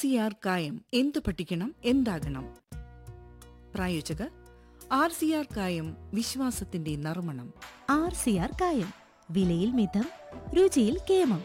C R കായം എന്തു പഠിക്കണം എന്താകണം പ്രായോജകർ ആർ സി ആർ കായം വിശ്വാസത്തിന്റെ നറുമണം ആർ സി ആർ കായം വിലയിൽ മിതം രുചിയിൽ കേമം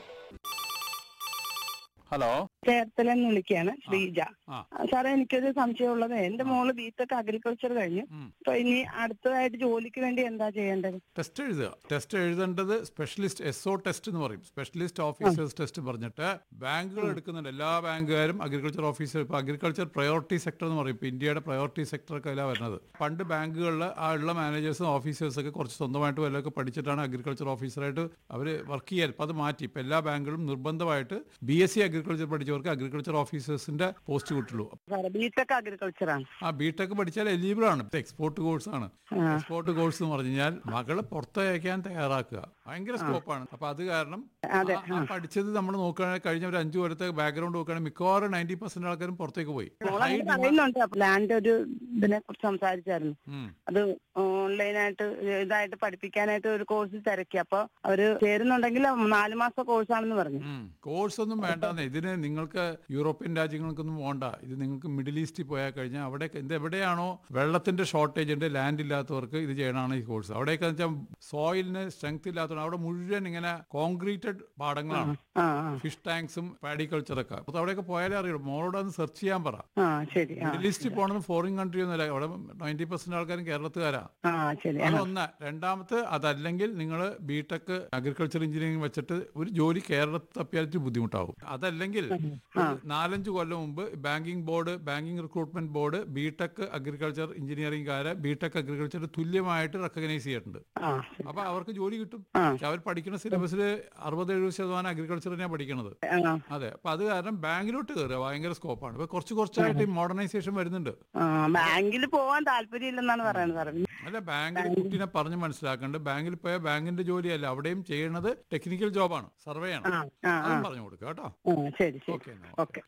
ഹലോ ചേർത്തല എന്ന് വിളിക്കുകയാണ് ശ്രീജ ആ. സാറേ എനിക്കൊരു സംശയമുള്ളത് എന്റെ മോള് ബിടെക് അഗ്രികൾച്ചർ കഴിഞ്ഞു ഉം. അപ്പൊ ഇനി അടുത്തതായിട്ട് ജോലിക്ക് വേണ്ടി എന്താ ചെയ്യേണ്ടത് ടെസ്റ്റ് എഴുതുക ടെസ്റ്റ് എഴുതേണ്ടത് സ്പെഷ്യലിസ്റ്റ് എസ് ഒ ടെസ്റ്റ് എന്ന് പറയും സ്പെഷ്യലിസ്റ്റ് ഓഫീസേഴ്സ് ടെസ്റ്റ് പറഞ്ഞിട്ട് ബാങ്കുകൾ എടുക്കുന്നുണ്ട് എല്ലാ ബാങ്കുകാരും അഗ്രികൾച്ചർ ഓഫീസർ ഇപ്പൊ അഗ്രികൾച്ചർ പ്രയോറിറ്റി സെക്ടർ എന്ന് പറയും ഇപ്പൊ ഇന്ത്യയുടെ പ്രയോറിറ്റി സെക്ടർ ഒക്കെ അതിലാണ് വരുന്നത് പണ്ട് ബാങ്കുകളിൽ ആ ഉള്ള മാനേജേഴ്സും ഓഫീസേഴ്സും ഒക്കെ കുറച്ച് സ്വന്തമായിട്ട് വല്ലതൊക്കെ പഠിച്ചിട്ടാണ് അഗ്രികൾച്ചർ ഓഫീസറായിട്ട് അവർ വർക്ക് ചെയ്യാൻ ഇപ്പൊ അത് മാറ്റി ഇപ്പൊ എല്ലാ ബാങ്കുകളും നിർബന്ധമായിട്ട് ബി എസ് സി അഗ്രികൾച്ചർ പഠിച്ചവർക്ക് അഗ്രികൾച്ചർ ഓഫീസേഴ്സിന്റെ പോസ്റ്റ് കിട്ടുള്ളൂ സാറേ ബിടെക് അഗ്രികൾച്ചർ ആണ് ആ ബിടെക് പഠിച്ചാൽ എലിജിബിൾ ആണ് എക്സ്പോർട്ട് കോഴ്സ് ആണ് എക്സ്പോർട്ട് കോഴ്സ് എന്ന് പറഞ്ഞു കഴിഞ്ഞാൽ മകളെ പുറത്തയക്കാൻ തയ്യാറാക്കുക ഭയങ്കര സ്കോപ്പാണ് അപ്പൊ അത് കാരണം ആ- ആ പഠിച്ചത് നമ്മൾ നോക്കുകയാണെങ്കിൽ കഴിഞ്ഞ ഒരു അഞ്ചു കൊല്ലത്തെ ബാക്ക്ഗ്രൗണ്ട് നോക്കുകയാണെങ്കിൽ മിക്കവാറും നയൻറ്റി പെർസെന്റ് ആൾക്കാരും പുറത്തേക്ക് പോയി മോളെ പറയുന്നുണ്ട് ലാൻഡ് ഒരു ഇതിനെ കുറിച്ച് സംസാരിച്ചായിരുന്നു ഉം. അത് ഓൺലൈനായിട്ട് ഇതായിട്ട് പഠിപ്പിക്കാനായിട്ട് ഒരു കോഴ്സ് തിരക്കി അപ്പൊ അവര് ചേരുന്നുണ്ടെങ്കിൽ നാല് മാസത്തെ കോഴ്സാണെന്ന് പറഞ്ഞു കോഴ്സ് ഒന്നും വേണ്ടെന്ന് ഇതിന് നിങ്ങൾക്ക് യൂറോപ്യൻ രാജ്യങ്ങൾക്കൊന്നും പോകണ്ട ഇത് നിങ്ങൾക്ക് മിഡിൽ ഈസ്റ്റിൽ പോയാൽ കഴിഞ്ഞാൽ അവിടെ ഇത് എവിടെയാണോ വെള്ളത്തിന്റെ ഷോർട്ടേജ് ഉണ്ട് ലാൻഡ് ഇല്ലാത്തവർക്ക് ഇത് ചെയ്യണമാണ് ഈ കോഴ്സ് അവിടെയൊക്കെ വെച്ചാൽ സോയിലിന് സ്ട്രെങ്ത് ഇല്ലാത്തവർ അവിടെ മുഴുവൻ ഇങ്ങനെ കോൺക്രീറ്റഡ് പാടങ്ങളാണ് ആ ആ ഫിഷ് ടാങ്ക്സും പാഡിക്കൾച്ചറൊക്കെ അപ്പൊ അവിടെയൊക്കെ പോയാലേ അറിയുള്ളൂ മോളോട് ഒന്ന് സെർച്ച് ചെയ്യാൻ പറ ആ ശരി ആ മിഡിൽ ഈസ്റ്റിൽ പോകണമെന്ന് ഫോറിൻ കൺട്രി ഒന്നുമല്ല അവിടെ നയൻറ്റി പെർസെന്റ് ആൾക്കാരും കേരളത്തുകാരാ ആ ശരി ആ അതൊന്ന് രണ്ടാമത്തെ അതല്ലെങ്കിൽ നിങ്ങൾ ബിടെക് അഗ്രികൾച്ചർ എഞ്ചിനീയറിംഗ് വെച്ചിട്ട് ഒരു ജോലി കേരളത്തിൽ തപ്പിയായിട്ട് ബുദ്ധിമുട്ടാവും അതല്ലെങ്കിൽ ഒരു നാലഞ്ച് കൊല്ലം മുമ്പ് banking board banking recruitment board B Tech agriculture എഞ്ചിനീയറിംഗുകാരെ ബിടെക് അഗ്രികൾച്ചർ തുല്യമായിട്ട് റെക്കഗ്നൈസ് ചെയ്തിട്ടുണ്ട് ആ അപ്പൊ അവർക്ക് ജോലി കിട്ടും ആ. പക്ഷെ അവർ പഠിക്കുന്ന സിലബസിൽ അറുപത് എഴുപത് ശതമാനം അഗ്രികൾച്ചർ തന്നെയാണ് പഠിക്കുന്നത് ആ അതെ അപ്പൊ അത് കാരണം ബാങ്കിലോട്ട് കയറുക ഭയങ്കര സ്കോപ്പാണ് ഇപ്പൊ കുറച്ച് കുറച്ചായിട്ട് മോഡേണൈസേഷൻ വരുന്നുണ്ട് ആ ബാങ്കിൽ പോവാൻ താല്പര്യമില്ലെന്നാണ് പറയുന്നത് സാറേ അല്ല ബാങ്കിൽ കുട്ടീനെ പറഞ്ഞ് മനസ്സിലാക്കേണ്ടത് ബാങ്കിൽ പോയ ബാങ്കിന്റെ ജോലിയല്ല അവിടെയും ചെയ്യണത് ടെക്നിക്കൽ ജോബാണ് സർവേ ആണ് ആ ആ ആ അതും പറഞ്ഞു കൊടുക്കുക കേട്ടോ ആ, ശരി ശരി ഓക്കെ എന്നാ. ഓക്കെ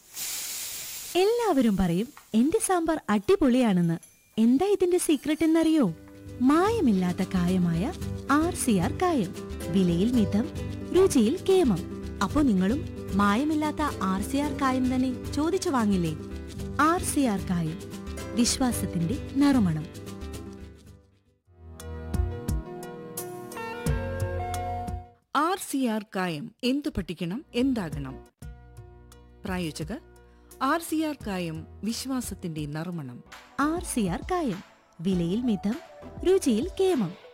എല്ലാവരും പറയും എന്റെ സാമ്പാർ അടിപൊളിയാണെന്ന് എന്താ ഇതിന്റെ സീക്രട്ട് എന്നറിയോ മായമില്ലാത്ത കായമായ ആർ സി ആർ കായം വിലയിൽ മിതം രുചിയിൽ കേമം അപ്പോ നിങ്ങളും മായമില്ലാത്ത ആർ സി ആർ കായം തന്നെ ചോദിച്ചു വാങ്ങില്ലേ ആർ സി ആർ കായം വിശ്വാസത്തിന്റെ നറുമണം ആർ സി ആർ കായം എന്തു പഠിക്കണം എന്താകണം പ്രായോജകർ ആർ സി ആർ കായം വിശ്വാസത്തിന്റെ നറുമണം ആർ സി ആർ കായം വിലയിൽ മിതം രുചിയിൽ കേമം